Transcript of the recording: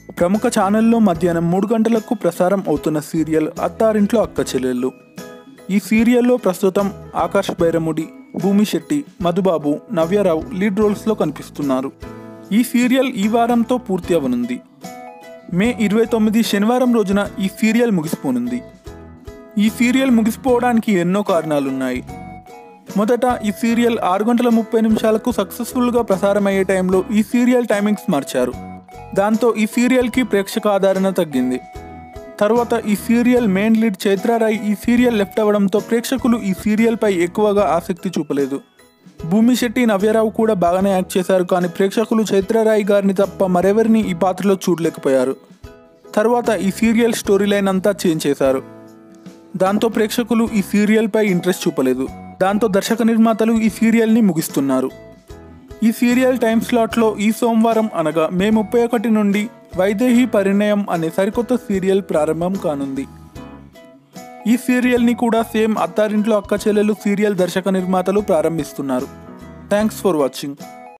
ప్రముఖ ఛానల్లో మధ్యాహ్నం మూడు గంటలకు ప్రసారం అవుతున్న సీరియల్ అత్తారింట్లో అక్క చెల్లెళ్ళు ఈ సీరియల్లో ప్రస్తుతం ఆకాష్ బైరముడి భూమి శెట్టి మధుబాబు నవ్యరావు లీడ్ రోల్స్లో కనిపిస్తున్నారు ఈ సీరియల్ ఈ వారంతో పూర్తి అవనుంది మే ఇరవై తొమ్మిది శనివారం రోజున ఈ సీరియల్ ముగిసిపోనుంది ఈ సీరియల్ ముగిసిపోవడానికి ఎన్నో కారణాలున్నాయి మొదట ఈ సీరియల్ ఆరు గంటల ముప్పై నిమిషాలకు సక్సెస్ఫుల్గా ప్రసారమయ్యే టైంలో ఈ సీరియల్ టైమింగ్స్ మార్చారు దాంతో ఈ సీరియల్కి ప్రేక్షక ఆదరణ తగ్గింది తర్వాత ఈ సీరియల్ మెయిన్ లీడ్ చైత్రారాయ్ ఈ సీరియల్ లెఫ్ట్ అవ్వడంతో ప్రేక్షకులు ఈ సీరియల్పై ఎక్కువగా ఆసక్తి చూపలేదు భూమి శెట్టి నవ్యరావు కూడా బాగానే యాక్ట్ చేశారు కానీ ప్రేక్షకులు చైత్రారాయ్ గారిని తప్ప మరెవరిని ఈ పాత్రలో చూడలేకపోయారు తర్వాత ఈ సీరియల్ స్టోరీ లైన్ అంతా చేంజ్ చేశారు దాంతో ప్రేక్షకులు ఈ సీరియల్పై ఇంట్రెస్ట్ చూపలేదు దాంతో దర్శక నిర్మాతలు ఈ సీరియల్ని ముగిస్తున్నారు ఈ సీరియల్ టైం స్లాట్లో ఈ సోమవారం అనగా మే ముప్పై ఒకటి నుండి వైదేహి పరిణయం అనే సరికొత్త సీరియల్ ప్రారంభం కానుంది ఈ సీరియల్ని కూడా సేమ్ అత్తారింట్లో అక్క చెల్లెలు సీరియల్ దర్శక నిర్మాతలు ప్రారంభిస్తున్నారు థ్యాంక్స్ ఫర్ వాచింగ్